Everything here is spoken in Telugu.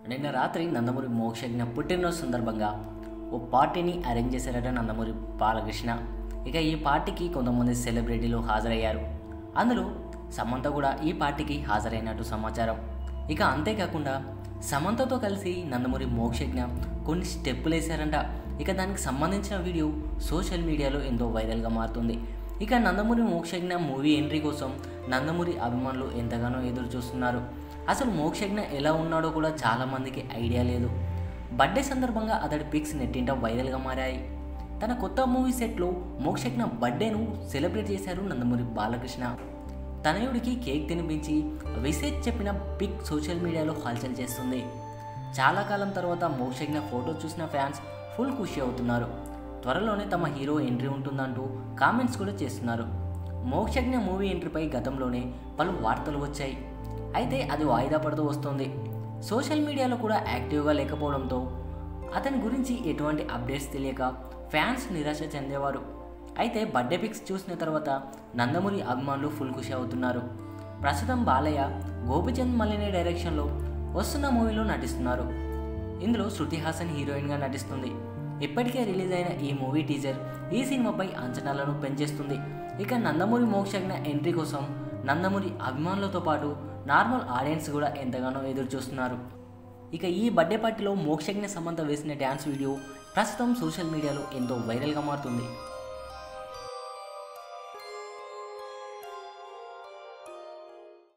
నిన్న రాత్రి నందమూరి మోక్షజ్ఞ పుట్టినరోజు సందర్భంగా ఓ పార్టీని అరేంజ్ చేశారట నందమూరి బాలకృష్ణ ఇక ఈ పార్టీకి కొంతమంది సెలబ్రిటీలు హాజరయ్యారు అందులో సమంత కూడా ఈ పార్టీకి హాజరైనట్టు సమాచారం ఇక అంతేకాకుండా సమంతతో కలిసి నందమూరి మోక్షజ్ఞ కొన్ని స్టెప్పులు వేశారంట ఇక దానికి సంబంధించిన వీడియో సోషల్ మీడియాలో ఎంతో వైరల్గా మారుతుంది ఇక నందమూరి మోక్షజ్ఞ మూవీ ఎంట్రీ కోసం నందమూరి అభిమానులు ఎంతగానో ఎదురు చూస్తున్నారు అసలు మోక్షజ్ఞ ఎలా ఉన్నాడో కూడా చాలామందికి ఐడియా లేదు బర్త్డే సందర్భంగా అతడి పిక్స్ నెట్టింట వైరల్గా మారాయి తన కొత్త మూవీ సెట్లో మోక్షజ్ఞ బర్త్డేను సెలబ్రేట్ చేశారు నందమూరి బాలకృష్ణ తనయుడికి కేక్ తినిపించి విసేజ్ చెప్పిన పిక్ సోషల్ మీడియాలో హల్చల్ చేస్తుంది చాలా కాలం తర్వాత మోక్షజ్ఞ ఫోటో చూసిన ఫ్యాన్స్ ఫుల్ ఖుషి అవుతున్నారు త్వరలోనే తమ హీరో ఎంట్రీ ఉంటుందంటూ కామెంట్స్ కూడా చేస్తున్నారు మోక్షజ్ఞ మూవీ ఎంట్రీపై గతంలోనే పలు వార్తలు వచ్చాయి అయితే అది వాయిదా పడుతూ వస్తుంది సోషల్ మీడియాలో కూడా యాక్టివ్గా లేకపోవడంతో అతని గురించి ఎటువంటి అప్డేట్స్ తెలియక ఫ్యాన్స్ నిరాశ చెందేవారు అయితే బర్త్డే పిక్స్ చూసిన తర్వాత నందమూరి అభిమానులు ఫుల్ ఖుషి అవుతున్నారు ప్రస్తుతం బాలయ్య గోపిచంద్ మల్లిని డైరెక్షన్లో వస్తున్న మూవీలో నటిస్తున్నారు ఇందులో శృతి హాసన్ హీరోయిన్గా నటిస్తుంది ఇప్పటికే రిలీజ్ అయిన ఈ మూవీ టీజర్ ఈ సినిమాపై అంచనాలను పెంచేస్తుంది ఇక నందమూరి మోక్షజ్ఞ ఎంట్రీ కోసం నందమూరి అభిమానులతో పాటు నార్మల్ ఆడియన్స్ కూడా ఎంతగానో ఎదురు చూస్తున్నారు ఇక ఈ బర్త్డే పార్టీలో మోక్షజ్ఞ సమంత వేసిన డ్యాన్స్ వీడియో ప్రస్తుతం సోషల్ మీడియాలో ఎంతో వైరల్గా మారుతుంది